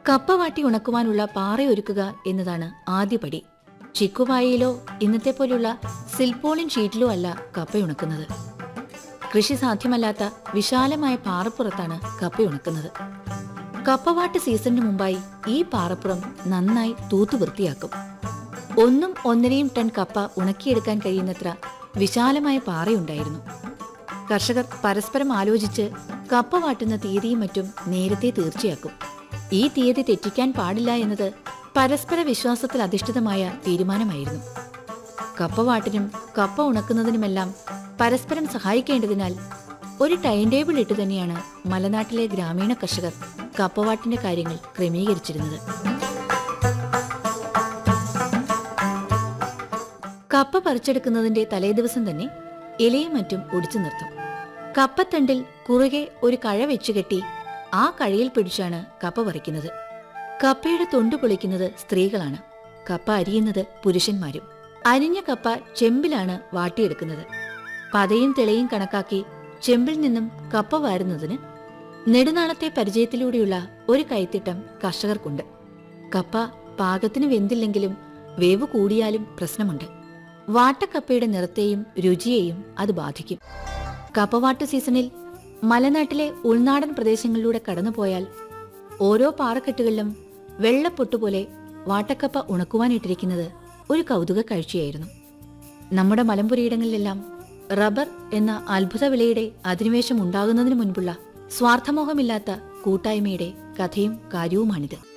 കപ്പ വാട്ടി ഉണക്കുവാനുള്ള പാറയൊരുക്കുക എന്നതാണ് ആദ്യപടി ചിക്കുവായയിലോ ഇന്നത്തെ പോലുള്ള സിൽപോളിൻ ഷീറ്റിലോ അല്ല കപ്പ ഉണക്കുന്നത് കൃഷി സാധ്യമല്ലാത്ത വിശാലമായ പാറപ്പുറത്താണ് കപ്പ ഉണക്കുന്നത് കപ്പവാട്ട് സീസണിന് മുമ്പായി ഈ പാറപ്പുറം നന്നായി തൂത്തു വൃത്തിയാക്കും ഒന്നും ഒന്നരയും ടൺ കപ്പ ഉണക്കിയെടുക്കാൻ കഴിയുന്നത്ര വിശാലമായ പാറയുണ്ടായിരുന്നു കർഷകർ പരസ്പരം ആലോചിച്ച് കപ്പ വാട്ടുന്ന തീയതിയും മറ്റും നേരത്തെ തീർച്ചയാക്കും ഈ തീയതി തെറ്റിക്കാൻ പാടില്ല എന്നത് പരസ്പര വിശ്വാസത്തിൽ അധിഷ്ഠിതമായ തീരുമാനമായിരുന്നു കപ്പ വാട്ടിനും കപ്പ ഉണക്കുന്നതിനുമെല്ലാം പരസ്പരം സഹായിക്കേണ്ടതിനാൽ ഒരു ടൈം ടേബിൾ ഇട്ട് തന്നെയാണ് മലനാട്ടിലെ ഗ്രാമീണ കർഷകർ കപ്പവാട്ടിന്റെ കാര്യങ്ങൾ ക്രമീകരിച്ചിരുന്നത് കപ്പ പറിച്ചെടുക്കുന്നതിന്റെ തലേദിവസം തന്നെ ഇലയും മറ്റും ഒടിച്ചു നിർത്തും കപ്പത്തണ്ടിൽ കുറുകെ ഒരു കഴ വെച്ചുകെട്ടി ആ കഴയിൽ പിടിച്ചാണ് കപ്പ പറിക്കുന്നത് കപ്പയുടെ തൊണ്ടു പൊളിക്കുന്നത് സ്ത്രീകളാണ് കപ്പ അരിയുന്നത് പുരുഷന്മാരും അരിഞ്ഞ കപ്പ ചെമ്പിലാണ് വാട്ടിയെടുക്കുന്നത് പതയും തെളിയും കണക്കാക്കി ചെമ്പിൽ നിന്നും കപ്പ വാരുന്നതിന് നെടുനാളത്തെ പരിചയത്തിലൂടെയുള്ള ഒരു കൈത്തിട്ടം കർഷകർക്കുണ്ട് കപ്പ പാകത്തിന് വെന്തില്ലെങ്കിലും വേവ് കൂടിയാലും പ്രശ്നമുണ്ട് വാട്ടക്കപ്പയുടെ നിറത്തെയും രുചിയെയും അത് ബാധിക്കും കപ്പവാട്ട് സീസണിൽ മലനാട്ടിലെ ഉൾനാടൻ പ്രദേശങ്ങളിലൂടെ കടന്നുപോയാൽ ഓരോ പാറക്കെട്ടുകളിലും വെള്ളപ്പൊട്ടുപോലെ വാട്ടക്കപ്പ ഉണക്കുവാനിട്ടിരിക്കുന്നത് ഒരു കൗതുക കാഴ്ചയായിരുന്നു നമ്മുടെ മലമ്പുരയിടങ്ങളിലെല്ലാം റബ്ബർ എന്ന അത്ഭുത വിളയുടെ അധിനിവേശം ഉണ്ടാകുന്നതിന് മുൻപുള്ള സ്വാർത്ഥമോഹമില്ലാത്ത കൂട്ടായ്മയുടെ കഥയും കാര്യവുമാണിത്